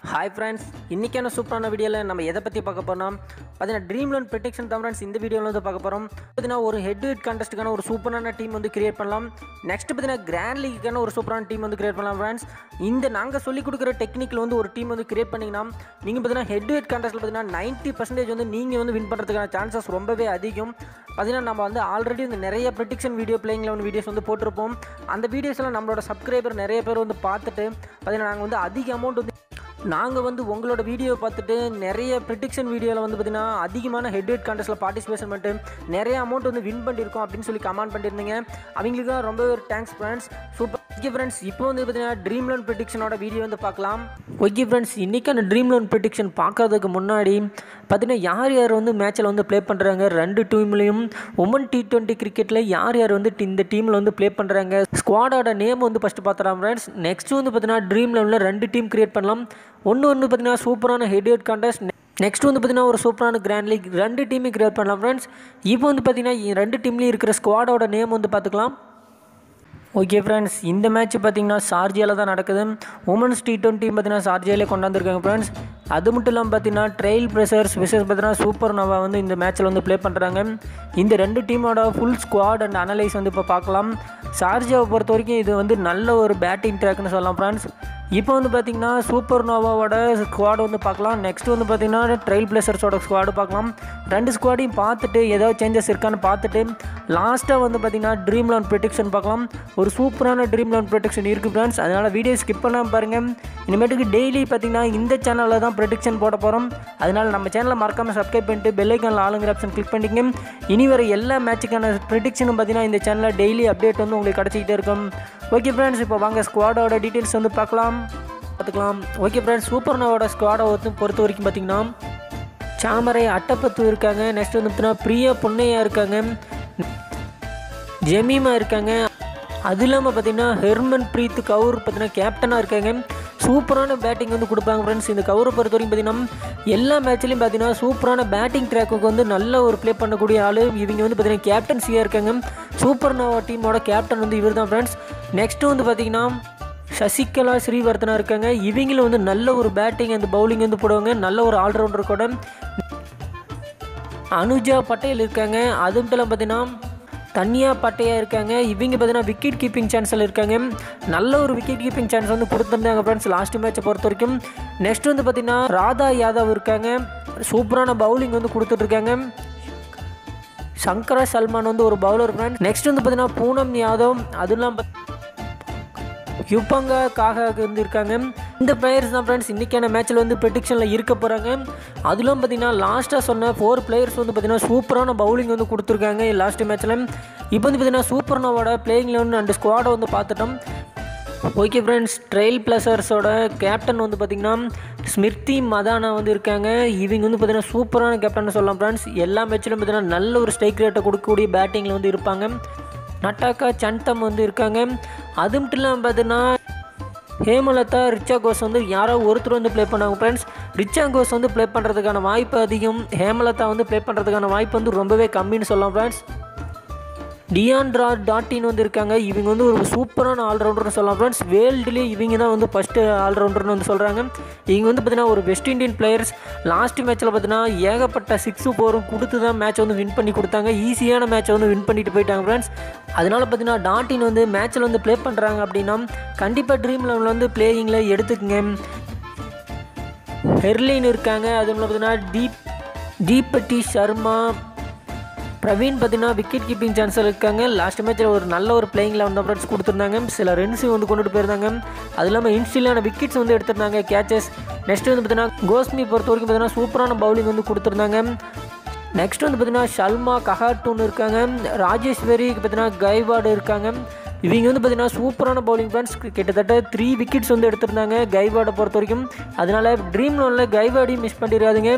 hi friends இன்றைக்கான சூப்பரான வீடியோவில் நம்ம எதை பற்றி பார்க்க போகிறோம் பார்த்தீங்கன்னா ட்ரீம் லோன் ப்ரொடெக்ஷன் தான் ஃப்ரெண்ட்ஸ் இந்த வீடியோவில் வந்து பார்க்க போகிறோம் பார்த்தீங்கன்னா ஒரு ஹெட் ஹெட் கான்டெஸ்ட்டுக்கான ஒரு சூப்பரான டீம் வந்து கிரியேட் பண்ணலாம் நெக்ஸ்ட் பார்த்தீங்கன்னா கிராண்ட் லீக்குக்கான ஒரு சூப்பரான டீம் வந்து கிரியேட் பண்ணலாம் ஃப்ரெண்ட்ஸ் இந்த நாங்கள் சொல்லிக் கொடுக்குற டெக்னிக்கில் வந்து ஒரு டீம் வந்து கிரியேட் பண்ணிங்கன்னா நீங்கள் பார்த்தீங்கன்னா ஹெட் ஹெட் கான்டெஸ்ட்டில் பார்த்தீங்கன்னா நைன்ட்டி பர்சன்டேஜ் வந்து நீங்கள் வந்து வின் பண்ணுறதுக்கான சான்சஸ் ரொம்பவே அதிகம் பார்த்தீங்கன்னா நம்ம வந்து ஆல்ரெடி வந்து நிறைய prediction video playing eleven videos வந்து போட்டிருப்போம் அந்த வீடியோஸ்லாம் நம்மளோட சப்ஸ்கிரைபர் நிறைய பேர் வந்து பார்த்துட்டு பார்த்தீங்கன்னா நாங்கள் வந்து அதிக அமௌண்ட் வந்து நாங்கள் வந்து உங்களோட வீடியோ பார்த்துட்டு நிறைய ப்ரிடிக்ஷன் வீடியோவில் வந்து பார்த்தீங்கன்னா அதிகமான ஹெட் ஹெட் கான்டெஸ்ட்டில் பார்ட்டிசிபேஷன் பண்ணிட்டு நிறைய அமௌண்ட் வந்து வின் பண்ணியிருக்கோம் அப்படின்னு சொல்லி கமெண்ட் பண்ணியிருந்தீங்க அவங்களுக்கு ரொம்ப ஒரு thanks friends super okay friends இப்போ வந்து பார்த்தீங்கன்னா ட்ரீம் லோன் ப்ரிடிக்ஷனோட வீடியோ வந்து பார்க்கலாம் ஓகே ஃப்ரெண்ட்ஸ் இன்றைக்கான ட்ரீம் லோன் ப்ரிடிக்ஷன் பார்க்கறதுக்கு முன்னாடி பார்த்தீங்கன்னா யார் யார் வந்து மேட்ச்சில் வந்து ப்ளே பண்ணுறாங்க ரெண்டு டீம்லேயும் உமன் டி டுவெண்ட்டி கிரிக்கெட்டில் யார் யார் வந்து இந்த டீமில் வந்து ப்ளே பண்ணுறாங்க ஸ்குவாடோட நேம் வந்து ஃபஸ்ட்டு பார்த்துலாம் ஃப்ரெண்ட்ஸ் நெக்ஸ்ட் வந்து பார்த்தீங்கன்னா ட்ரீம் லெவலில் ரெண்டு டீம் கிரியேட் பண்ணலாம் ஒன்று வந்து பார்த்தீங்கன்னா சூப்பரான ஹெட் ஹெட் கான்டெஸ்ட் நெக்ஸ்ட் வந்து பார்த்தீங்கன்னா ஒரு சூப்பரான கிராண்ட் லீக் ரெண்டு டீமே கிரியேட் பண்ணலாம் ஃப்ரெண்ட்ஸ் இப்போ வந்து பார்த்தீங்கன்னா ரெண்டு டீம்லேயும் இருக்கிற ஸ்குவாடோட நேம் வந்து பார்த்துக்கலாம் ஓகே ஃப்ரெண்ட்ஸ் இந்த மேட்ச் பார்த்தீங்கன்னா சார்ஜியாவில் தான் நடக்குது உமன்ஸ் டி டுவெண்ட்டி பார்த்தீங்கன்னா சார்ஜியாலே கொண்டாந்துருக்காங்க ஃப்ரெண்ட்ஸ் அது மட்டும் இல்லாமல் பார்த்தீங்கன்னா ட்ரெயில் ப்ரெஷர்ஸ் விசஸ் பார்த்தீங்கன்னா சூப்பர் நோவா வந்து இந்த மேட்ச்சில் வந்து ப்ளே பண்ணுறாங்க இந்த ரெண்டு டீமோட ஃபுல் ஸ்குவாட் அண்ட் அனலைஸ் வந்து இப்போ பார்க்கலாம் சார்ஜியாவை பொறுத்த வரைக்கும் இது வந்து நல்ல ஒரு பேட்டிங் ட்ராக்னு சொல்லலாம் ஃப்ரெண்ட்ஸ் இப்போ வந்து பார்த்தீங்கன்னா சூப்பர் நோவாவோட ஸ்குவாடு வந்து பார்க்கலாம் நெக்ஸ்ட் வந்து பார்த்தீங்கன்னா ட்ரெயில் பிளேசர்ஸோட ஸ்குவாடு பார்க்கலாம் ரெண்டு ஸ்குவாடையும் பார்த்துட்டு ஏதாவது சேஞ்சஸ் இருக்கான்னு பார்த்துட்டு லாஸ்ட்டாக வந்து பார்த்தீங்கன்னா ட்ரீம் லோன் ப்ரொடெக்ஷன் பார்க்கலாம் ஒரு சூப்பரான ட்ரீம் லோன் ப்ரொடெக்ஷன் இருக்குது ஃப்ரெண்ட்ஸ் அதனால் வீடியோ ஸ்கிப் பண்ணாமல் பாருங்கள் இனிமேட்டுக்கு டெய்லி பார்த்தீங்கன்னா இந்த சேனலில் தான் ப்ரொடெக்ஷன் போட போகிறோம் அதனால் நம்ம சேனலை மறக்காமல் சப்ஸ்கிரைப் பண்ணிட்டு பெல்லைக்கானில் ஆளுங்கிற ஆப்ஷன் கிளிக் பண்ணிக்கங்க இனி வர எல்லா மேட்சுக்கான ப்ரிடிக்ஷனும் பார்த்தீங்கன்னா இந்த சேனலில் டெய்லி அப்டேட் வந்து உங்களுக்கு கிடச்சிக்கிட்டே இருக்கும் ஓகே ஃப்ரெண்ட்ஸ் இப்போ வாங்க ஸ்குவாடோட டீட்டெயில்ஸ் வந்து பார்க்கலாம் பார்த்துக்கலாம் ஓகே ஃப்ரெண்ட்ஸ் சூப்பர் நோவோட ஸ்குவாடை வந்து பொறுத்த வரைக்கும் பார்த்தீங்கன்னா சாமரை அட்டப்பத்து இருக்காங்க நெக்ஸ்ட் வந்து பார்த்தீங்கன்னா பிரியா பொன்னையா இருக்காங்க ஜெமீமா இருக்காங்க அது இல்லாமல் பார்த்தீங்கன்னா ஹெர்மன் பிரீத் கவுர் பார்த்தீங்கன்னா கேப்டனாக இருக்காங்க சூப்பரான பேட்டிங் வந்து கொடுப்பாங்க ஃப்ரெண்ட்ஸ் இந்த கவுரை பொறுத்த வரைக்கும் பார்த்தீங்கன்னா எல்லா மேட்ச்லையும் பார்த்தீங்கன்னா சூப்பரான பேட்டிங் ட்ராக்குக்கு வந்து நல்ல ஒரு ப்ளே பண்ணக்கூடிய ஆள் இவங்க வந்து பார்த்தீங்கன்னா கேப்டன்சியாக இருக்காங்க சூப்பர் நோவா டீமோட கேப்டன் வந்து இவர் தான் ஃப்ரெண்ட்ஸ் நெக்ஸ்ட்டு வந்து பார்த்தீங்கன்னா சசிகலா ஸ்ரீவர்தனா இருக்காங்க இவங்களும் வந்து நல்ல ஒரு பேட்டிங் அந்த பவுலிங் வந்து போடுவாங்க நல்ல ஒரு ஆல்ரவுண்டர் கூட அனுஜா பட்டேல் இருக்காங்க அது மட்டும் இல்லாமல் பார்த்தீங்கன்னா தனியா பட்டையா இருக்காங்க இவங்க பார்த்தீங்கன்னா விக்கெட் கீப்பிங் சான்ஸில் இருக்காங்க நல்ல ஒரு விக்கெட் கீப்பிங் சான்ஸ் வந்து கொடுத்துருந்தாங்க ஃப்ரெண்ட்ஸ் லாஸ்ட் மேட்சை பொறுத்த வரைக்கும் நெக்ஸ்ட் வந்து பார்த்தீங்கன்னா ராதா யாதவ் இருக்காங்க சூப்பரான பவுலிங் வந்து கொடுத்துட்ருக்காங்க சங்கரா சல்மான் வந்து ஒரு பவுலர் ஃப்ரெண்ட் நெக்ஸ்ட் வந்து பார்த்தீங்கன்னா பூனம் யாதவ் அதுவும் இல்லாமல் யுப்பங்க காக வந்து இருக்காங்க இந்த பிளேயர்ஸ் தான் ஃப்ரெண்ட்ஸ் இன்றைக்கான மேட்ச்சில் வந்து ப்ரெடிக்ஷனில் இருக்க போகிறாங்க அதிலும் பார்த்தீங்கன்னா லாஸ்ட்டாக சொன்ன ஃபோர் பிளேயர்ஸ் வந்து பார்த்தீங்கன்னா சூப்பரான பவுலிங் வந்து கொடுத்துருக்காங்க லாஸ்ட் மேட்ச்சில் இப்போ வந்து பார்த்தீங்கன்னா சூப்பர் நோவோட பிளேயிங் லெவன் அண்ட் ஸ்குவாடை வந்து பார்த்துட்டோம் ஓகே ஃப்ரெண்ட்ஸ் ட்ரெயில் பிளஸர்ஸோட கேப்டன் வந்து பார்த்திங்கன்னா ஸ்மிருதி மதானா வந்து இருக்காங்க இவங்க வந்து பார்த்திங்கன்னா சூப்பரான கேப்டன் சொல்லலாம் ஃப்ரெண்ட்ஸ் எல்லா மேட்ச்லையும் பார்த்தீங்கன்னா நல்ல ஒரு ஸ்ட்ரைக் ரேட்டை கொடுக்கக்கூடிய பேட்டிங்கில் வந்து இருப்பாங்க நட்டாக்கா சண்டம் வந்து இருக்காங்க அது மட்டும் இல்லாமல் பார்த்தீங்கன்னா ஹேமலதா ரிச்சா கோஸ் வந்து யாரோ ஒருத்தர் வந்து ப்ளே பண்ணாங்க ஃப்ரெண்ட்ஸ் ரிச்சா கோஸ் வந்து ப்ளே பண்ணுறதுக்கான வாய்ப்பு அதிகம் ஹேமலதா வந்து ப்ளே பண்ணுறதுக்கான வாய்ப்பு வந்து ரொம்பவே கம்மின்னு சொல்லலாம் ஃப்ரெண்ட்ஸ் டியான்ட்ரா டாட்டின் வந்து இருக்காங்க இவங்க வந்து ஒரு சூப்பரான ஆல்ரவுண்டர்னு சொல்லலாம் ஃப்ரெண்ட்ஸ் வேர்ல்டுலேயே இவங்க தான் வந்து ஃபஸ்ட்டு ஆல்ரவுண்டர்னு வந்து சொல்கிறாங்க இவங்க வந்து பார்த்தீங்கன்னா ஒரு வெஸ்ட் இண்டியன் பிளேயர்ஸ் லாஸ்ட் மேட்ச்சில் பார்த்தீங்கன்னா ஏகப்பட்ட சிக்ஸு ஃபோரும் கொடுத்து தான் மேட்ச் வந்து வின் பண்ணி கொடுத்தாங்க ஈஸியான மேட்ச்சை வந்து வின் பண்ணிட்டு போயிட்டாங்க ஃப்ரெண்ட்ஸ் அதனால் பார்த்தீங்கன்னா டாட்டின் வந்து மேட்ச்சில் வந்து ப்ளே பண்ணுறாங்க அப்படின்னா கண்டிப்பாக ட்ரீம் லெவலில் வந்து பிளேயிங்கில் எடுத்துக்கங்க ஹெர்லின் இருக்காங்க அதுவும் பார்த்தீங்கன்னா டீப் தீபட்டி சர்மா பிரவீன் பார்த்தீங்கன்னா விக்கெட் கீப்பிங் சான்ஸில் இருக்காங்க லாஸ்ட் மேட்ச்சில் ஒரு நல்ல ஒரு பிளேயிங் லெவன் ஃப்ரெண்ட்ஸ் கொடுத்துருந்தாங்க சில ரன்ஸையும் வந்து கொண்டுட்டு போயிருந்தாங்க அது இல்லாமல் இன்ஸ்டிலான விக்கெட்ஸ் வந்து எடுத்திருந்தாங்க கேச்சஸ் நெக்ஸ்ட் வந்து பார்த்தீங்கன்னா கோஸ்மி பொறுத்த வரைக்கும் பார்த்தீங்கன்னா சூப்பரான பவுலிங் வந்து கொடுத்துருந்தாங்க நெக்ஸ்ட் வந்து பார்த்தீங்கன்னா ஷல்மா கஹாட்டூன் இருக்காங்க ராஜேஸ்வரி பார்த்தீங்கன்னா கைவாடு இருக்காங்க இவங்க வந்து பார்த்தீங்கன்னா சூப்பரான பவுலிங் ஃப்ரெண்ட்ஸ் கிட்டத்தட்ட த்ரீ விக்கெட்ஸ் வந்து எடுத்திருந்தாங்க கைவாடை பொறுத்த வரைக்கும் அதனால் ட்ரீம் லோனில் கைவாடையும் மிஸ் பண்ணிடாதுங்க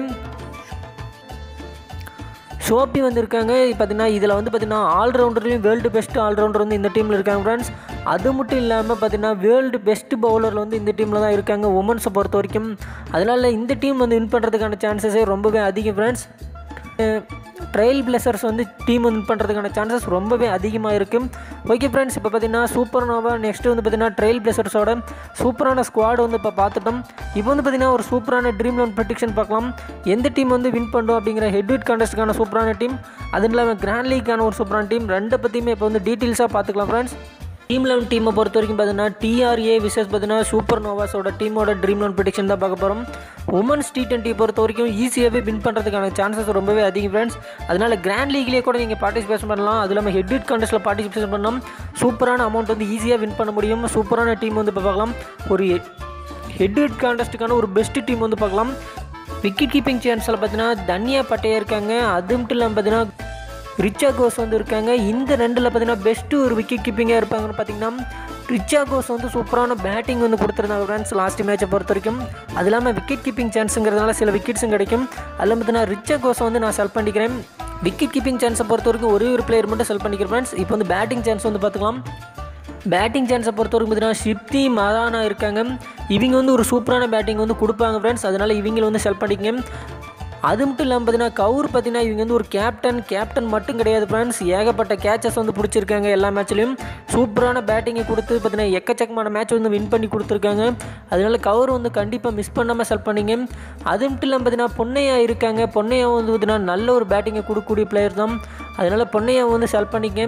ஷோப்பி வந்திருக்காங்க பார்த்தீங்கன்னா இதில் வந்து பார்த்தீங்கன்னா ஆல்ரவுண்டர்லேயும் வேர்ல்டு பெஸ்ட் ஆல்ரவுண்டர் வந்து இந்த டீமில் இருக்காங்க ஃப்ரெண்ட்ஸ் அது மட்டும் இல்லாமல் பார்த்தீங்கன்னா வேர்ல்டு பெஸ்ட் பவுலரில் வந்து இந்த டீமில் தான் இருக்காங்க உமன்ஸை பொறுத்த வரைக்கும் அதனால் இந்த டீம் வந்து வின் பண்ணுறதுக்கான சான்சஸே ரொம்பவே அதிகம் ஃப்ரெண்ட்ஸ் ட்ரையல் பிளேசர்ஸ் வந்து டீம் வின் பண்ணுறதுக்கான சான்சஸ் ரொம்பவே அதிகமாக இருக்குது ஓகே ஃப்ரெண்ட்ஸ் இப்போ பார்த்தீங்கன்னா சூப்பர் நோவா நெக்ஸ்ட் வந்து பார்த்தீங்கன்னா ட்ரையல் பிளேசர்ஸோட சூப்பரான ஸ்குவாட் வந்து இப்போ பார்த்துட்டோம் இப்போ வந்து பார்த்தீங்கன்னா ஒரு சூப்பரான ட்ரீம் லோன் ப்ரொடிக்ஷன் பார்க்கலாம் எந்த டீம் வந்து வின் பண்ணும் அப்படிங்கிற ஹெட்விட் கான்டெஸ்ட்டுக்கான சூப்பரான டீம் அதுவும் இல்லாமல் கிராண்ட் லீக்கான ஒரு சூப்பரான டீம் ரெண்டை பற்றியுமே இப்போ வந்து டீட்டெயில்ஸாக பார்த்துக்கலாம் ஃப்ரெண்ட்ஸ் டீம் லெவன் டீமை பொறுத்த வரைக்கும் பார்த்தீங்கன்னா டிஆர்ஏ விசஸ் பார்த்தீங்கன்னா சூப்பர் நோவாஸோட டீமோட ட்ரீம் லோன் ப்ரிடிக்ஷன் தான் பார்க்க போகிறோம் உமன்ஸ் டி டுவெண்ட்டி பொறுத்த வரைக்கும் ஈஸியாகவே வின் பண்ணுறதுக்கான சான்சஸ் ரொம்பவே அதிகம் ஃப்ரெண்ட்ஸ் அதனால் கிராண்ட் லீக்லேயே கூட நீங்கள் பார்ட்டிசிபேஷன் பண்ணலாம் அது இல்லாமல் ஹெட்விட் கான்டெஸ்ட்டில் பார்ட்டிசிபேஷன் பண்ணலாம் சூப்பரான அமௌண்ட் வந்து ஈஸியாக வின் பண்ண முடியும் சூப்பரான டீம் வந்து இப்போ பார்க்கலாம் ஒரு ஹெட்விட் கான்டெஸ்ட்டுக்கான ஒரு பெஸ்ட் டீம் வந்து பார்க்கலாம் விக்கெட் கீப்பிங் சான்ஸில் பார்த்தீங்கன்னா தன்யா பட்டையா இருக்காங்க அது மட்டும் இல்லாமல் பார்த்தீங்கன்னா ரிச்சா கோஸ் வந்து இருக்காங்க இந்த ரெண்டில் பார்த்தீங்கன்னா பெஸ்ட்டு ஒரு விக்கெட் கீப்பிங்காக இருப்பாங்கன்னு பார்த்தீங்கன்னா ரிச்சா கோஸ் வந்து சூப்பரான பேட்டிங் வந்து கொடுத்துருந்தாங்க ஃப்ரெண்ட்ஸ் லாஸ்ட் மேட்சை பொறுத்த வரைக்கும் அது இல்லாமல் விக்கெட் கீப்பிங் சான்ஸுங்கிறதுனால சில விக்கெட்ஸும் கிடைக்கும் அதில் பார்த்தீங்கன்னா ரிச்சா கோஸை வந்து நான் செல் பண்ணிக்கிறேன் விக்கெட் கீப்பிங் சான்ஸை பொறுத்த வரைக்கும் ஒரே ஒரு பிளேயர் மட்டும் செல் பண்ணிக்கிறேன் ஃப்ரெண்ட்ஸ் இப்போ வந்து பேட்டிங் சான்ஸ் வந்து பார்த்துக்கலாம் பேட்டிங் சான்ஸை பொறுத்த வரைக்கும் பார்த்தீங்கன்னா ஷிப்தி மதானா இருக்காங்க இவங்க வந்து ஒரு சூப்பரான பேட்டிங் வந்து கொடுப்பாங்க ஃப்ரெண்ட்ஸ் அதனால் இவங்களை வந்து செல் பண்ணிக்கங்க அது மட்டும் இல்லாமல் பார்த்தீங்கன்னா கவுர் பார்த்தீங்கன்னா இவங்க வந்து ஒரு கேப்டன் கேப்டன் மட்டும் கிடையாது ஃப்ரெண்ட்ஸ் ஏகப்பட்ட கேச்சஸ் வந்து பிடிச்சிருக்காங்க எல்லா மேட்ச்லையும் சூப்பரான பேட்டிங்கை கொடுத்து பார்த்தீங்கன்னா எக்கச்சக்கமான மேட்ச் வந்து வின் பண்ணி கொடுத்துருக்காங்க அதனால கவுர் வந்து கண்டிப்பாக மிஸ் பண்ணாமல் செல் பண்ணிங்க அது மட்டும் இல்லாமல் பார்த்தீங்கன்னா பொன்னையா இருக்காங்க பொன்னையா வந்து பார்த்தீங்கன்னா நல்ல ஒரு பேட்டிங்கை கொடுக்கக்கூடிய பிளேயர் தான் அதனால பொன்னையா வந்து செல் பண்ணிக்க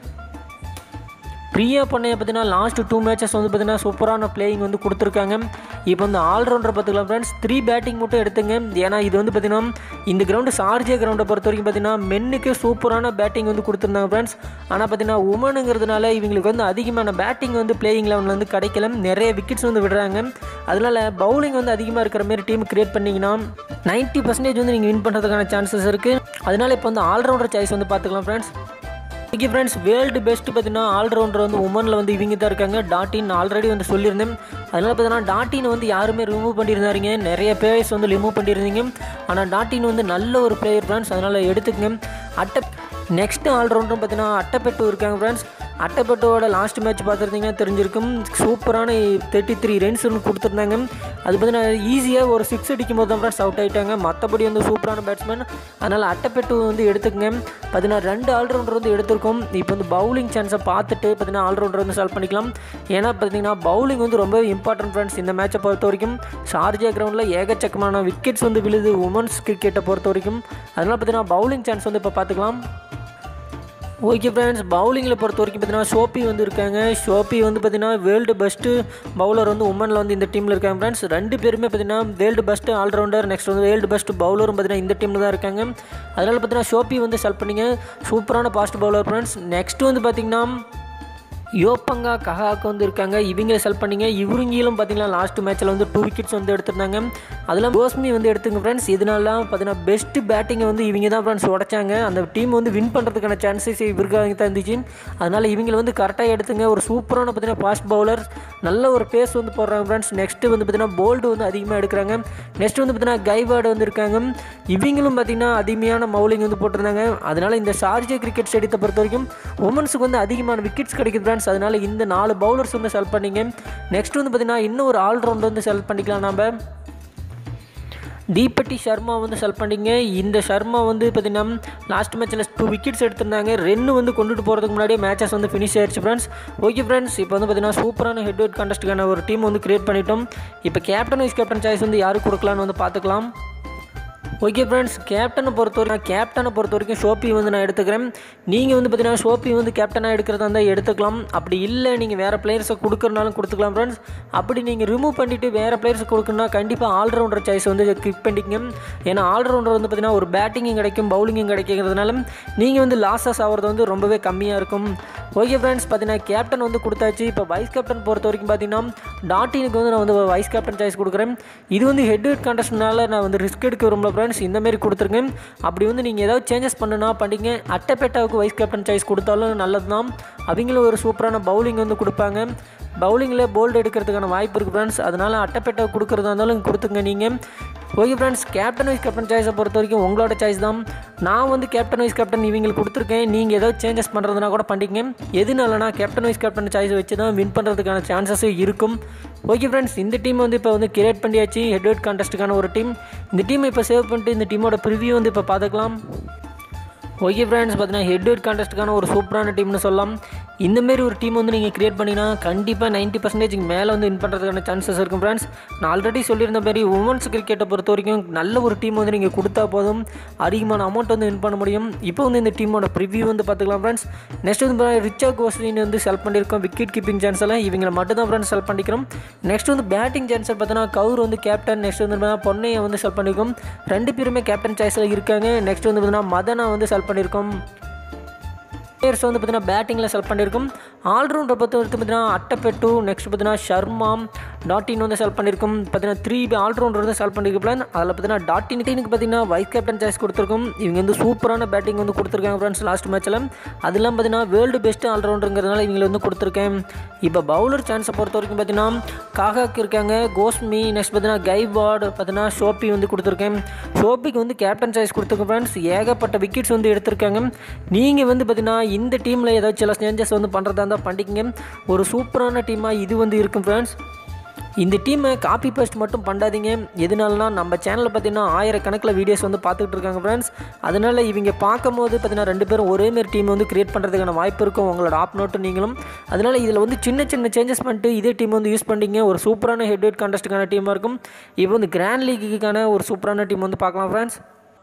பிரியா பண்ணையை பார்த்தீங்கன்னா லாஸ்ட் டூ மேட்சஸ் வந்து பார்த்தீங்கன்னா சூப்பரான பிளேயிங் வந்து கொடுத்துருக்காங்க இப்போ வந்து ஆல்ரவுண்டர் பார்த்துக்கலாம் ஃப்ரெண்ட்ஸ் த்ரீ பேட்டிங் மட்டும் எடுத்துங்க ஏன்னா இது வந்து பார்த்தீங்கன்னா இந்த கிரவுண்டு சார்ஜே கிரவுண்டை பொறுத்த வரைக்கும் பார்த்தீங்கன்னா மென்னுக்கு சூப்பரான பேட்டிங் வந்து கொடுத்துருந்தாங்க ஃப்ரெண்ட்ஸ் ஆனால் பார்த்தீங்கன்னா உமனுங்கிறதுனால இவங்களுக்கு வந்து அதிகமான பேட்டிங் வந்து பிளேயிங் லெவலில் வந்து கிடைக்கல நிறைய விக்கெட்ஸ் வந்து விடுறாங்க அதனால பவுலிங் வந்து அதிகமாக இருக்கிற மாதிரி டீம் கிரியேட் பண்ணிங்கன்னா நைன்ட்டி பர்சன்டேஜ் வந்து நீங்கள் வின் பண்ணுறதுக்கான சான்சஸ் இருக்குது அதனால இப்போ வந்து ஆல்ரவுண்டர் சாய்ஸ் வந்து பார்த்துக்கலாம் friends okay friends world best பார்த்தீங்கன்னா ஆல்ரவுண்டர் வந்து உமனில் வந்து இவங்க தான் இருக்காங்க டாட்டின் ஆல்ரெடி வந்து சொல்லியிருந்தேன் அதனால் பார்த்தீங்கன்னா டாட்டின் வந்து யாருமே ரிமூவ் பண்ணியிருந்தாருங்க நிறைய பிளேயர்ஸ் வந்து ரிமூவ் பண்ணியிருந்தீங்க ஆனால் டாட்டின் வந்து நல்ல ஒரு பிளேயர் ஃப்ரெண்ட்ஸ் அதனால் எடுத்துக்கங்க அட்டை நெக்ஸ்ட் ஆல்ரவுண்டரும் பார்த்தீங்கன்னா அட்டைப்பெட்டு இருக்காங்க ஃப்ரெண்ட்ஸ் அட்டைப்பட்டோட லாஸ்ட் மேட்ச் பார்த்துருந்தீங்கன்னா தெரிஞ்சிருக்கும் சூப்பரான தேர்ட்டி த்ரீ ரன்ஸ் கொடுத்துருந்தாங்க அது பார்த்தீங்கன்னா ஈஸியாக ஒரு சிக்ஸ் அடிக்கும் போது தான் ஃப்ரெண்ட்ஸ் அவுட் ஆகிட்டாங்க மற்றபடி வந்து சூப்பரான பேட்ஸ்மேன் அதனால் அட்டைப்பெட்டு வந்து எடுத்துக்கங்க பார்த்தீங்கன்னா ரெண்டு ஆல்ரவுண்டர் வந்து எடுத்திருக்கோம் இப்போ வந்து பவுலிங் சான்ஸை பார்த்துட்டு பார்த்தீங்கன்னா ஆல்ரவுண்டர் வந்து செலக்ட் பண்ணிக்கலாம் ஏன்னா பார்த்தீங்கன்னா பவுலிங் வந்து ரொம்ப இம்பார்ட்டன்ட் ஃப்ரெண்ட்ஸ் இந்த மேட்சை பொறுத்த வரைக்கும் ஷார்ஜா கிரவுண்டில் ஏகச்சக்கமான விக்கெட்ஸ் வந்து விழுது உமன்ஸ் கிரிக்கெட்டை பொறுத்த வரைக்கும் அதனால் பார்த்தீங்கன்னா பவுலிங் சான்ஸ் வந்து இப்போ பார்த்துக்கலாம் ஓகே ஃப்ரெண்ட்ஸ் பவுலிங்கில் பொறுத்த வரைக்கும் பார்த்தீங்கன்னா ஷோப்பி வந்து இருக்காங்க ஷோப்பி வந்து பார்த்தீங்கன்னா வேர்ல்டு பெஸ்ட்டு பவுலர் வந்து உமனில் வந்து இந்த டீமில் இருக்காங்க ஃப்ரெண்ட்ஸ் ரெண்டு பேருமே பார்த்தீங்கன்னா வேர்ல்டு பெஸ்ட் ஆல்ரவுண்டர் நெக்ஸ்ட் வந்து வேர்ல்டு பெஸ்ட் பவுலரும் பார்த்தீங்கன்னா இந்த டீமில் தான் இருக்காங்க அதனால் பார்த்தீங்கன்னா ஷோப்பி வந்து செலக்ட் பண்ணிங்க சூப்பரான ஃபாஸ்ட் பவுலர் ஃப்ரெண்ட்ஸ் நெக்ஸ்ட் வந்து பார்த்தீங்கன்னா யோப்பங்கா கஹாக்கு வந்து இருக்காங்க இவங்க செல் பண்ணிங்க இவருங்கிலும் பார்த்தீங்கன்னா லாஸ்ட் மேட்ச்சில் வந்து டூ விக்கெட்ஸ் வந்து எடுத்திருந்தாங்க அதில் கோஸ்மி வந்து எடுத்துங்க ஃப்ரெண்ட்ஸ் இதனால பார்த்தீங்கன்னா பெஸ்ட் பேட்டிங்கை வந்து இவங்க தான் ஃப்ரெண்ட்ஸ் உடைச்சாங்க அந்த டீம் வந்து வின் பண்ணுறதுக்கான சான்சஸ் இவருக்காக தான் இருந்துச்சு அதனால் இவங்களை வந்து கரெக்டாக எடுத்துங்க ஒரு சூப்பரான பார்த்தீங்கன்னா ஃபாஸ்ட் பவுலர் நல்ல ஒரு பேஸ் வந்து போடுறாங்க ஃப்ரெண்ட்ஸ் நெக்ஸ்ட்டு வந்து பார்த்தீங்கன்னா போல்டு வந்து அதிகமாக எடுக்கிறாங்க நெக்ஸ்ட் வந்து பார்த்தீங்கன்னா கைவேர்டு வந்து இருக்காங்க இவங்களும் பார்த்தீங்கன்னா அதிகமான மவுலிங் வந்து போட்டிருந்தாங்க அதனால் இந்த ஷார்ஜா கிரிக்கெட் ஸ்டேடியத்தை பொறுத்த வரைக்கும் உமன்ஸுக்கு வந்து அதிகமான விக்கெட்ஸ் கிடைக்குது ஃப்ரெண்ட்ஸ் அதனால் இந்த நாலு பவுலர்ஸ் வந்து செலக்ட் பண்ணிங்க நெக்ஸ்ட் வந்து பார்த்தீங்கன்னா இன்னும் ஒரு ஆல்ரவுண்ட் வந்து செலக்ட் பண்ணிக்கலாம் நம்ம தீபட்டி சர்மா வந்து செலக்ட் பண்ணிங்க இந்த சர்மா வந்து பார்த்தீங்கன்னா லாஸ்ட் மேட்ச்சில் டூ விக்கெட்ஸ் எடுத்திருந்தாங்க ரெண்டு வந்து கொண்டுட்டு போகிறதுக்கு முன்னாடியே மேட்சஸ் வந்து ஃபினிஷ் ஆயிடுச்சு ஃப்ரெண்ட்ஸ் ஓகே ஃப்ரெண்ட்ஸ் இப்போ வந்து பார்த்தீங்கன்னா சூப்பரான ஹெட் வெட் கான்டெஸ்ட்டுக்கான ஒரு டீம் வந்து கிரியேட் பண்ணிட்டோம் இப்போ கேப்டன் வைஸ் கேப்டன் சாய்ஸ் வந்து யாருக்கு கொடுக்கலான்னு வந்து பார்த்துக்கலாம் ஓகே ஃப்ரெண்ட்ஸ் கேப்டனை பொறுத்த வரைக்கும் கேப்டனை பொறுத்த வரைக்கும் ஷோப்பி வந்து நான் எடுத்துக்கிறேன் நீங்கள் வந்து பார்த்தீங்கன்னா ஷோப்பி வந்து கேப்டனாக எடுக்கிறதா இருந்தால் எடுத்துக்கலாம் அப்படி இல்லை நீங்கள் வேறு பிளேயர்ஸை கொடுக்குறனாலும் கொடுத்துக்கலாம் ஃப்ரெண்ட்ஸ் அப்படி நீங்கள் ரிமூவ் பண்ணிவிட்டு வேறு பிளேயர்ஸை கொடுக்கணும்னா கண்டிப்பாக ஆல்ரவுண்டர் சாய்ஸ் வந்து கிளிக் பண்ணிக்கங்க ஏன்னா ஆல்ரவுண்டர் வந்து பார்த்தீங்கன்னா ஒரு பேட்டிங்கும் கிடைக்கும் பவுலிங்கும் கிடைக்கிறதுனால நீங்கள் வந்து லாஸஸ் ஆகிறது வந்து ரொம்பவே கம்மியாக இருக்கும் ஓகே ஃப்ரெண்ட்ஸ் பார்த்தீங்கன்னா கேப்டன் வந்து கொடுத்தாச்சு இப்போ வைஸ் கேப்டன் பொறுத்த வரைக்கும் பார்த்தீங்கன்னா டாட்டினுக்கு வந்து நான் வந்து வைஸ் கேப்டன் சாய்ஸ் கொடுக்குறேன் இது வந்து ஹெட் ஹெட் கான்டெஸ்ட்னால நான் வந்து ரிஸ்க் எடுக்க விரும்பல ஃப்ரெண்ட்ஸ் இந்த மாதிரி கொடுத்துருங்க அப்படி வந்து நீங்கள் ஏதாவது சேஞ்சஸ் பண்ணுனா பண்ணிங்க அட்டைப்பேட்டாவுக்கு வைஸ் கேப்டன் சாய்ஸ் கொடுத்தாலும் நல்லது தான் அவங்களும் ஒரு சூப்பரான பவுலிங் வந்து கொடுப்பாங்க பவுலிங்கில் போல்டு எடுக்கிறதுக்கான வாய்ப்பு இருக்குது ஃப்ரெண்ட்ஸ் அதனால் அட்டைப்பேட்டை கொடுக்குறதா இருந்தாலும் கொடுத்துங்க நீங்கள் okay friends captain vice captain சாய்ஸை பொறுத்த வரைக்கும் உங்களோட சாய்ஸ் தான் நான் வந்து கேப்டன் வைஸ் கேப்டன் இவங்களுக்கு கொடுத்துருக்கேன் நீங்கள் ஏதாவது சேஞ்சஸ் பண்ணுறதுனா கூட பண்ணிக்கங்க எதுனாலனா கேப்டன் வைஸ் கேப்டன் சாய்ஸ் வச்சு தான் வின் பண்ணுறதுக்கான சான்சஸும் இருக்கும் ஓகே ஃப்ரெண்ட்ஸ் இந்த டீம் வந்து இப்போ வந்து கிரியேட் பண்ணியாச்சு ஹெட் ஹெட் கான்டெஸ்ட்டுக்கான ஒரு டீம் இந்த டீமை இப்போ சேவ் பண்ணிட்டு இந்த டீமோட ப்ரிவியூ வந்து இப்போ பார்த்துக்கலாம் ஓகே ஃப்ரெண்ட்ஸ் பார்த்தீங்கன்னா ஹெட் ஹெட் கான்டெஸ்ட்டுக்கான ஒரு சூப்பரான டீம்னு சொல்லலாம் இந்தமாரி ஒரு டீம் வந்து நீங்கள் கிரியேட் பண்ணிங்கன்னா கண்டிப்பாக நைன்ட்டி பர்சன்டேஜ் மேலே வந்து வின் பண்ணுறதுக்கான சான்சஸ் இருக்கும் ஃப்ரெண்ட்ஸ் நான் ஆல்ரெடி சொல்லியிருந்த மாதிரி உமன்ஸ் கிரிக்கெட்டை பொறுத்த வரைக்கும் நல்ல ஒரு டீம் வந்து நீங்கள் கொடுத்தா போதும் அதிகமான அமௌண்ட் வந்து வின் பண்ண முடியும் இப்போ வந்து இந்த டீமோட ப்ரிவியூ வந்து பார்த்துக்கலாம் ஃப்ரெண்ட்ஸ் நெக்ஸ்ட் வந்து பார்த்தீங்கன்னா ரிச்சா கோஸ்லின் வந்து செல் பண்ணியிருக்கோம் விக்கெட் கீப்பிங் சான்ஸ் எல்லாம் இவங்களை மட்டும் தான் ஃப்ரெண்ட்ஸ் செல் பண்ணிக்கிறோம் நெக்ஸ்ட் வந்து பேட்டிங் சான்ஸர் பார்த்தீங்கன்னா கவுர் வந்து கேப்டன் நெக்ஸ்ட் வந்து பார்த்தீங்கன்னா பொன்னையை வந்து செல் பண்ணியிருக்கோம் ரெண்டு பேருமே கேப்டன் சாய்ஸில் இருக்காங்க நெக்ஸ்ட் வந்து பார்த்தீங்கன்னா மதனா வந்து செல் பண்ணியிருக்கோம் பிளேயர்ஸ் வந்து பார்த்தீங்கன்னா பேட்டிங்கில் செலக்ட் பண்ணியிருக்கோம் ஆல்ரவுண்டரை பொறுத்த வரைக்கும் பார்த்தீங்கன்னா அட்டப்பெட்டு நெக்ஸ்ட் பார்த்தீங்கன்னா ஷர்மா டாட்டின் வந்து செலக்ட் பண்ணியிருக்கோம் பார்த்தீங்கன்னா த்ரீ ஆல்ரவுண்டர் வந்து செலக்ட் பண்ணியிருக்கலாம் அதில் பார்த்தீங்கன்னா டாட்டின் டீனுக்கு பார்த்தீங்கன்னா வைஸ் கேப்டன் சாய்ஸ் கொடுத்துருக்கோம் இவங்க வந்து சூப்பரான பேட்டிங் வந்து கொடுத்துருக்காங்க ஃப்ரெண்ட்ஸ் லாஸ்ட் மேட்ச்சில் அதெல்லாம் பார்த்தீங்கன்னா வேர்ல்டு பெஸ்ட் ஆல்ரவுண்டருங்கிறதுனால இவங்களை வந்து கொடுத்துருக்கேன் இப்போ பவுலர் சான்ஸை பொறுத்த வரைக்கும் பார்த்தீங்கன்னா காகாக்கு இருக்காங்க கோஸ்மி நெக்ஸ்ட் பார்த்தீங்கன்னா கைவார்டு பார்த்தீங்கன்னா ஷோப்பி வந்து கொடுத்துருக்கேன் ஷோப்பிக்கு வந்து கேப்டன் சாய்ஸ் கொடுத்துருக்கேன் ஃப்ரெண்ட்ஸ் ஏகப்பட்ட விக்கெட்ஸ் வந்து எடுத்திருக்காங்க நீங்கள் வந்து பார்த்தீங்கன்னா இந்த டீமில் ஏதாச்சும் சில சேஞ்சஸ் வந்து பண்ணுறதா இருந்தால் பண்ணிக்கங்க ஒரு சூப்பரான டீமாக இது வந்து இருக்கும் ஃப்ரெண்ட்ஸ் இந்த டீமை காப்பி பேஸ்ட் மட்டும் பண்ணாதீங்க எதனாலனா நம்ம சேனலில் பார்த்தீங்கன்னா ஆயிரக்கணக்கில் வீடியோஸ் வந்து பார்த்துக்கிட்டு இருக்காங்க ஃப்ரெண்ட்ஸ் அதனால் இவங்க பார்க்கும்போது பார்த்தீங்கன்னா ரெண்டு பேரும் ஒரே மாதிரி டீம் வந்து கிரியேட் பண்ணுறதுக்கான வாய்ப்பு இருக்கும் உங்களோட ஆப் நோட்டு நீங்களும் அதனால் இதில் வந்து சின்ன சின்ன சேஞ்சஸ் பண்ணிட்டு இதே டீம் வந்து யூஸ் பண்ணிங்க ஒரு சூப்பரான ஹெட் ஹெட் கான்டெஸ்ட்டுக்கான டீமாக இருக்கும் இப்போ வந்து கிராண்ட் லீக்குக்கான ஒரு சூப்பரான டீம் வந்து பார்க்கலாம் friends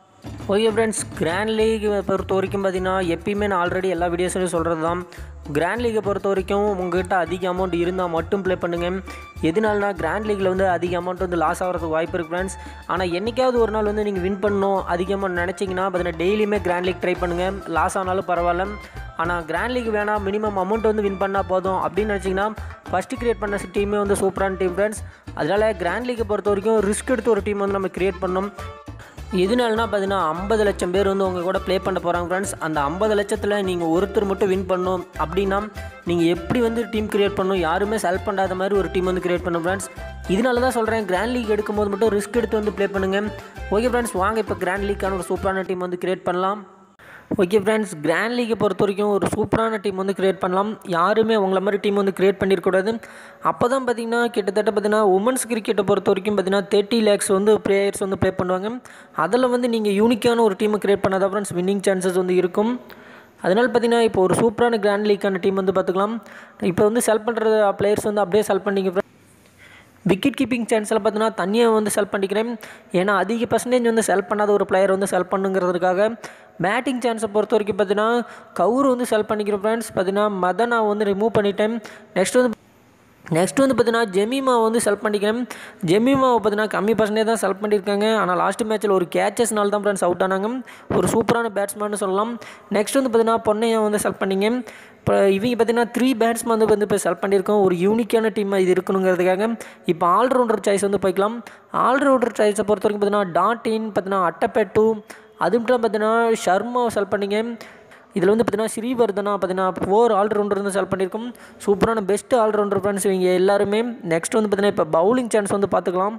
okay friends grand league பொறுத்த வரைக்கும் பார்த்தீங்கன்னா எப்பயுமே நான் ஆல்ரெடி எல்லா வீடியோஸ்லையும் சொல்கிறது தான் கிராண்ட் லீகை பொறுத்த வரைக்கும் உங்கள்கிட்ட அதிக அமௌண்ட் இருந்தால் மட்டும் ப்ளே பண்ணுங்கள் எதனாலனா கிராண்ட் லீக்கில் வந்து அதிக அமௌண்ட் வந்து லாஸ் ஆகிறதுக்கு வாய்ப்பு இருக்குது ஃப்ரெண்ட்ஸ் ஆனால் என்றைக்காவது ஒரு நாள் வந்து நீங்கள் வின் பண்ணணும் அதிகமாக நினச்சிங்கன்னா பார்த்தீங்கன்னா டெய்லியுமே கிராண்ட் லீக் ட்ரை பண்ணுங்கள் லாஸ் ஆனாலும் பரவாயில்ல ஆனால் கிராண்ட் லீக் வேணாம் மினிமம் அமௌண்ட் வந்து வின் பண்ணால் போதும் அப்படின்னு நினச்சிங்கன்னா ஃபஸ்ட்டு கிரியேட் பண்ண டீமே வந்து சூப்பரான டீம் ஃப்ரெண்ட்ஸ் அதனால் கிராண்ட் லீக்கை பொறுத்த வரைக்கும் ரிஸ்க் எடுத்து ஒரு டீம் வந்து நம்ம கிரியேட் பண்ணோம் எதுனாலனா பார்த்தீங்கன்னா ஐம்பது லட்சம் பேர் வந்து உங்கள் கூட ப்ளே பண்ண போகிறாங்க ஃப்ரெண்ட்ஸ் அந்த ஐம்பது லட்சத்தில் நீங்கள் ஒருத்தர் மட்டும் வின் பண்ணணும் அப்படின்னா நீங்கள் எப்படி வந்து டீம் கிரியேட் பண்ணணும் யாருமே செலக்ட் பண்ணாத மாதிரி ஒரு டீம் வந்து கிரியேட் பண்ணும் ஃப்ரெண்ட்ஸ் இதனால தான் சொல்கிறேன் கிராண்ட் லீக் எடுக்கும்போது மட்டும் ரிஸ்க் எடுத்து வந்து ப்ளே பண்ணுங்கள் ஓகே ஃப்ரெண்ட்ஸ் வாங்க இப்போ கிராண்ட் லீக்கான ஒரு சூப்பரான டீம் வந்து கிரியேட் பண்ணலாம் ஓகே ஃப்ரெண்ட்ஸ் கிராண்ட் லீக்கை பொறுத்த வரைக்கும் ஒரு சூப்பரான டீம் வந்து கிரியேட் பண்ணலாம் யாருமே உங்களை மாதிரி டீம் வந்து கிரியேட் பண்ணியிருக்கூடாது அப்போ தான் பார்த்தீங்கன்னா கிட்டத்தட்ட பார்த்தீங்கன்னா உமன்ஸ் கிரிக்கெட்டை பொறுத்த வரைக்கும் பார்த்தீங்கன்னா தேர்ட்டி லேக்ஸ் வந்து பிளேயர்ஸ் வந்து ப்ளே பண்ணுவாங்க அதில் வந்து நீங்கள் யூனிக்கான ஒரு டீமை கிரியேட் பண்ணாதான் ஃப்ரெண்ட்ஸ் வின்னிங் சான்சஸ் வந்து இருக்கும் அதனால் பார்த்தீங்கன்னா இப்போ ஒரு சூப்பரான கிராண்ட் லீக்கான டீம் வந்து பார்த்துக்கலாம் இப்போ வந்து செல் பண்ணுற பிளேயர்ஸ் வந்து அப்படியே செல் பண்ணிங்க விக்கெட் கீப்பிங் சான்ஸில் பார்த்தீங்கன்னா தனியாக வந்து செல் பண்ணிக்கிறேன் ஏன்னா அதிக பர்சன்டேஜ் வந்து செல் பண்ணாத ஒரு பிளேயர் வந்து செல் பண்ணுங்கிறதுக்காக பேட்டிங் சான்ஸை பொறுத்த வரைக்கும் பார்த்தீங்கன்னா கவுர் வந்து செல் பண்ணிக்கிறேன் ஃப்ரெண்ட்ஸ் பார்த்தீங்கன்னா மதனை வந்து ரிமூவ் பண்ணிட்டேன் நெக்ஸ்ட் வந்து நெக்ஸ்ட் வந்து பார்த்தீங்கன்னா ஜெமிமா வந்து செலக்ட் பண்ணிக்கிறேன் ஜெமிமாவை பார்த்தீங்கன்னா கம்மி பர்சன்டேஜ் தான் செலக்ட் பண்ணியிருக்காங்க ஆனால் லாஸ்ட் மேட்ச்சில் ஒரு கேச்சஸ்னால தான் ஃப்ரெண்ட்ஸ் அவுட் ஆனாங்க ஒரு சூப்பரான பேட்ஸ்மேன் சொல்லலாம் நெக்ஸ்ட் வந்து பார்த்தீங்கன்னா பொன்னையை வந்து செலக்ட் பண்ணிங்க இப்போ இவங்க பார்த்தீங்கன்னா த்ரீ பேட்ஸ்மேன் வந்து வந்து இப்போ செலக்ட் பண்ணியிருக்கோம் ஒரு யூனிக்கான டீம் இது இருக்கணுங்கிறதுக்காக இப்போ ஆல்ரவுண்டர் சாய்ஸ் வந்து போய்க்கலாம் ஆல்ரவுண்டர் சாய்ஸை பொறுத்த வரைக்கும் பார்த்தீங்கன்னா டாட் இன் பார்த்தீங்கன்னா அட்டப்பெட்டு அது மட்டும் பார்த்தீங்கன்னா ஷர்மாவை செலக்ட் பண்ணிங்க இதில் வந்து பார்த்தீங்கன்னா ஸ்ரீவர்தனா பார்த்தீங்கன்னா ஃபோர் ஆல்ரவுண்டர் வந்து செலக்ட் பண்ணியிருக்கோம் சூப்பரான பெஸ்ட் ஆல்ரவுண்டர் ஃப்ரெண்ட்ஸ் இவங்க எல்லாருமே நெக்ஸ்ட் வந்து பார்த்தீங்கன்னா இப்போ பவுலிங் சான்ஸ் வந்து பார்த்துக்கலாம்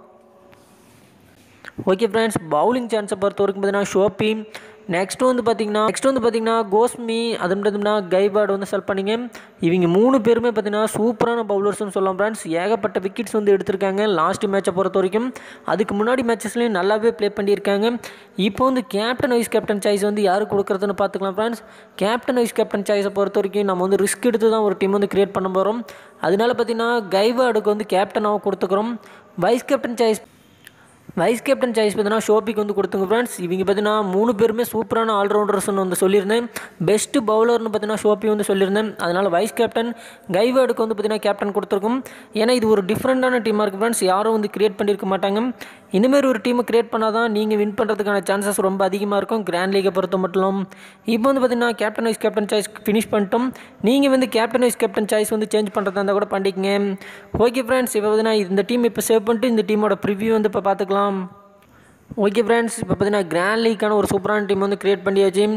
ஓகே ஃப்ரெண்ட்ஸ் பவுலிங் சான்ஸை பொறுத்த வரைக்கும் பார்த்தீங்கன்னா ஷோப்பி நெக்ஸ்ட் வந்து பார்த்தீங்கன்னா நெக்ஸ்ட் வந்து பார்த்தீங்கன்னா கோஸ்மி அது மட்டும்னா கைபார்டு வந்து செல் பண்ணிங்க இவங்க மூணு பேருமே பார்த்தீங்கன்னா சூப்பரான பவுலர்ஸ்னு சொல்லலாம் ஃப்ரெண்ட்ஸ் ஏகப்பட்ட விக்கெட்ஸ் வந்து எடுத்திருக்காங்க லாஸ்ட் மேட்சை பொறுத்த வரைக்கும் அதுக்கு முன்னாடி மேட்சஸ்லையும் நல்லாவே ப்ளே பண்ணியிருக்காங்க இப்போ வந்து கேப்டன் வைஸ் கேப்டன் சாய்ஸ் வந்து யார் கொடுக்குறதுன்னு பார்த்துக்கலாம் ஃப்ரெண்ட்ஸ் கேப்டன் வைஸ் கேப்டன் சாய்ஸை பொறுத்த வரைக்கும் நம்ம வந்து ரிஸ்க் எடுத்து தான் ஒரு டீம் வந்து கிரியேட் பண்ண போகிறோம் அதனால பார்த்தீங்கன்னா கைவார்டுக்கு வந்து கேப்டனாக கொடுத்துக்கிறோம் vice captain choice vice captain choice பார்த்தீங்கன்னா ஷோபிக்கு வந்து கொடுத்துங்க ஃப்ரெண்ட்ஸ் இவங்க பார்த்தீங்கன்னா மூணு பேருமே சூப்பரான ஆல்ரவுண்டர்ஸ்னு வந்து சொல்லியிருந்தேன் பெஸ்ட்டு பவுலர்னு பார்த்தீங்கன்னா ஷோப்பி வந்து சொல்லியிருந்தேன் அதனால் வைஸ் கேப்டன் கைவேர்டுக்கு வந்து பார்த்தீங்கன்னா கேப்டன் கொடுத்துருக்கும் ஏன்னா இது ஒரு டிஃப்ரெண்ட்டான டீமாக இருக்குது ஃப்ரெண்ட்ஸ் யாரும் வந்து கிரியேட் பண்ணியிருக்க மாட்டாங்க இந்தமாரி ஒரு டீமை கிரியேட் பண்ணால் தான் நீங்கள் வின் பண்ணுறதுக்கான சான்சஸ் ரொம்ப அதிகமாக இருக்கும் கிராண்ட் லீகை பொறுத்த மட்டும் இப்போ வந்து பார்த்தீங்கன்னா captain vice captain choice finish பண்ணிட்டோம் நீங்கள் வந்து கேப்டன் வைஸ் கேப்டன் சாய்ஸ் வந்து சேஞ்ச் பண்ணுறதா இருந்தால் கூட பண்ணிக்கங்க ஓகே ஃப்ரெண்ட்ஸ் இப்போ பார்த்தீங்கன்னா இந்த டீம் இப்போ சேவ் பண்ணிட்டு இந்த டீமோட ப்ரிவ்யூ வந்து இப்போ பார்த்துக்கலாம் ஓகே ஃப்ரெண்ட்ஸ் இப்போ பார்த்தீங்கன்னா கிராண்ட் லீக்கான ஒரு சூப்பரான டீம் வந்து கிரியேட் பண்ணியாச்சு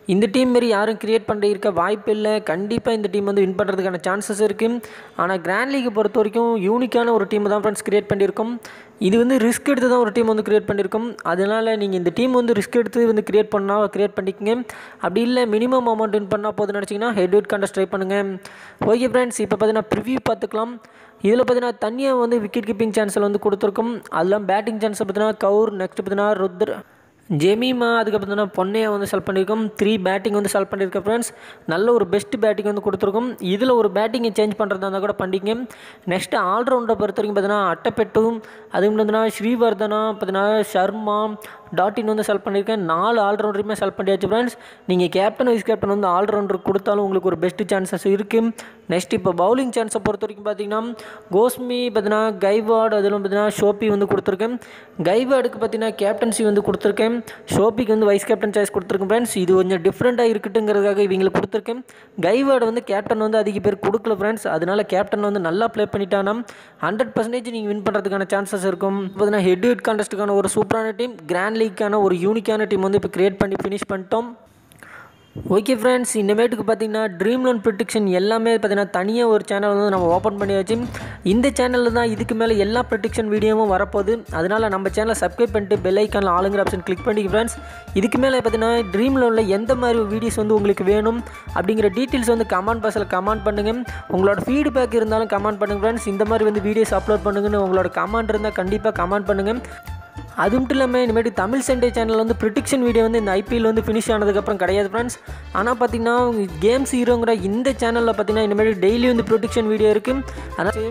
இந்த டீம் மாரி யாரும் கிரியேட் பண்ண இருக்க வாய்ப்பு இல்லை கண்டிப்பாக இந்த டீம் வந்து வின் பண்ணுறதுக்கான சான்சஸ் இருக்குது ஆனால் கிராண்ட் லீகை பொறுத்த வரைக்கும் யூனிக்கான ஒரு டீம் தான் ஃப்ரெண்ட்ஸ் கிரியேட் பண்ணியிருக்கோம் இது வந்து ரிஸ்க் எடுத்து தான் ஒரு டீம் வந்து கிரியேட் பண்ணியிருக்கோம் அதனால் நீங்கள் இந்த டீம் வந்து ரிஸ்க் எடுத்து வந்து கிரியேட் பண்ணால் கிரியேட் பண்ணிக்கங்க அப்படி இல்லை மினிமம் அமௌண்ட் வின் பண்ணால் போதும் நினச்சிங்கன்னா ஹெட் வெயிட் கண்டஸ்ட் ட்ரை பண்ணுங்கள் ஓகே ஃப்ரெண்ட்ஸ் இப்போ பார்த்தீங்கன்னா ப்ரிவியூ பார்த்துக்கலாம் இதில் பார்த்தீங்கன்னா தனியாக வந்து விக்கெட் கீப்பிங் சான்ஸில் வந்து கொடுத்துருக்கோம் அதெல்லாம் பேட்டிங் சான்ஸை பார்த்தீங்கன்னா கவுர் நெக்ஸ்ட் பார்த்தீங்கன்னா ருத்ர் ஜெமிமா அதுக்கப்புறம் பார்த்தீங்கன்னா பொன்னையை வந்து செலக்ட் பண்ணியிருக்கோம் த்ரீ பேட்டிங் வந்து செலக்ட் பண்ணியிருக்கேன் ஃப்ரெண்ட்ஸ் நல்ல ஒரு பெஸ்ட் பேட்டிங் வந்து கொடுத்துருக்கோம் இதில் ஒரு பேட்டிங்கை சேஞ்ச் பண்ணுறதா இருந்தால் கூட பண்ணிக்கங்க நெக்ஸ்ட்டு ஆல்ரவுண்டை பொறுத்த வரைக்கும் பார்த்தீங்கன்னா அட்டைப்பெட்டும் அதுக்கு பார்த்தீங்கன்னா ஸ்ரீவர்தனா பார்த்தீங்கன்னா ஷர்மா டாட்டின் வந்து செலக்ட் பண்ணியிருக்கேன் நாலு ஆல்ரவுண்டருமே செலக்ட் பண்ணியாச்சு ஃப்ரெண்ட்ஸ் நீங்கள் கேப்டன் வைஸ் கேப்டன் வந்து ஆல்ரவுண்டர் கொடுத்தாலும் உங்களுக்கு ஒரு பெஸ்ட் சான்சஸ் இருக்குது நெக்ஸ்ட் இப்போ பவுலிங் சான்ஸை பொறுத்த வரைக்கும் பார்த்தீங்கன்னா கோஸ்மி பார்த்தீங்கன்னா கைவார்டு அதிலும் பார்த்தீங்கன்னா ஷோப்பி வந்து கொடுத்துருக்கேன் கைவார்டுக்கு பார்த்தீங்கன்னா கேப்டன்சி வந்து கொடுத்துருக்கேன் ஷோப்பிக்கு வந்து வைஸ் கேப்டன் சாய்ஸ் கொடுத்துருக்கேன் ஃப்ரெண்ட்ஸ் இது கொஞ்சம் டிஃப்ரெண்ட்டாக இருக்கட்டுங்கிறதுக்காக இவங்களுக்கு கொடுத்துருக்கேன் கைவார்டு வந்து கேப்டன் வந்து அதிக பேர் கொடுக்கல ஃப்ரெண்ட்ஸ் அதனால கேப்டன் வந்து நல்லா ப்ளே பண்ணிட்டானா ஹண்ட்ரட் பர்சன்டேஜ் நீங்கள் வின் பண்ணுறதுக்கான சான்சஸ் இருக்கும் பார்த்தீங்கன்னா ஹெட் ஹெட் கான்டெஸ்ட்டுக்கான ஒரு சூப்பரான டீம் கிராண்ட் லீக்கான ஒரு யூனிக்கான டீம் வந்து இப்போ கிரியேட் பண்ணி ஃபினிஷ் பண்ணிட்டோம் ஓகே ஃப்ரெண்ட்ஸ் இனிமேட்டுக்கு பார்த்தீங்கன்னா ட்ரீம் லோன் ப்ரொடிக்ஷன் எல்லாமே பார்த்தீங்கன்னா தனியாக ஒரு சேனல் வந்து நம்ம ஓப்பன் பண்ணியாச்சு இந்த சேனலில் தான் இதுக்கு மேலே எல்லா ப்ரொடிக்ஷன் வீடியோவும் வரப்போகுது அதனால் நம்ம சேனலை சப்ஸ்கிரைப் பண்ணிட்டு பெல் ஐக்கானில் ஆளுங்கிற ஆப்ஷன் கிளிக் பண்ணிக்க ஃப்ரெண்ட்ஸ் இதுக்கு மேலே பார்த்தீங்கன்னா ட்ரீம் லோனில் எந்த மாதிரி வீடியோஸ் வந்து உங்களுக்கு வேணும் அப்படிங்கிற டீட்டெயில்ஸ் வந்து கமெண்ட் பாக்ஸில் கமெண்ட் பண்ணுங்கள் உங்களோட ஃபீட்பேக் இருந்தாலும் கமெண்ட் பண்ணுங்கள் ஃப்ரெண்ட்ஸ் இந்த மாதிரி வந்து வீடியோஸ் அப்லோட் பண்ணுங்கன்னு உங்களோட கமெண்ட் இருந்தால் கண்டிப்பாக கமெண்ட் பண்ணுங்கள் அது மட்டும் இல்லாமல் இனிமேட்டு தமிழ் சண்டே சேனலில் வந்து ப்ரிடிக்ஷன் வீடியோ வந்து இந்த ஐபிஎல் வந்து ஃபினிஷ் ஆனதுக்கப்புறம் கிடையாது ஃப்ரெண்ட்ஸ் ஆனால் பார்த்தீங்கன்னா கேம்ஸ் ஹீரோங்கிற இந்த சேனலில் பார்த்தீங்கன்னா இனிமேட்டு டெய்லி வந்து ப்ரொடிக்ஷன் வீடியோ இருக்குது அதனால்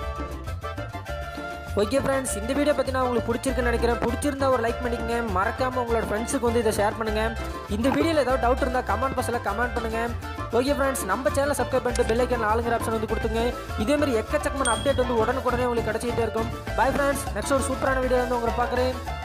ஓகே ஃப்ரெண்ட்ஸ் இந்த வீடியோ பற்றி நான் உங்களுக்கு பிடிச்சிருக்குன்னு நினைக்கிறேன் பிடிச்சிருந்தா ஒரு லைக் பண்ணிக்கங்க மறக்காமல் உங்களோட ஃப்ரெண்ட்ஸுக்கு வந்து இதை ஷேர் பண்ணுங்கள் இந்த வீடியோவில் ஏதாவது டவுட் இருந்தால் கமெண்ட் பாக்ஸில் கமெண்ட் பண்ணுங்கள் ஓகே ஃப்ரெண்ட்ஸ் நம்ம சேனலை சப்ஸ்கிரைப் பண்ணிட்டு பெல் ஐக்கன் ஆளுங்கிற ஆப்ஷன் வந்து கொடுத்துங்க இதே மாதிரி எக்கச்சக்கமான அப்டேட் வந்து உடனுக்குடனே உங்களுக்கு கிடச்சிக்கிட்டே இருக்கும் பை ஃப்ரெண்ட்ஸ் நெக்ஸ்ட் ஒரு சூப்பரான வீடியோ வந்து உங்களை பார்க்குறேன்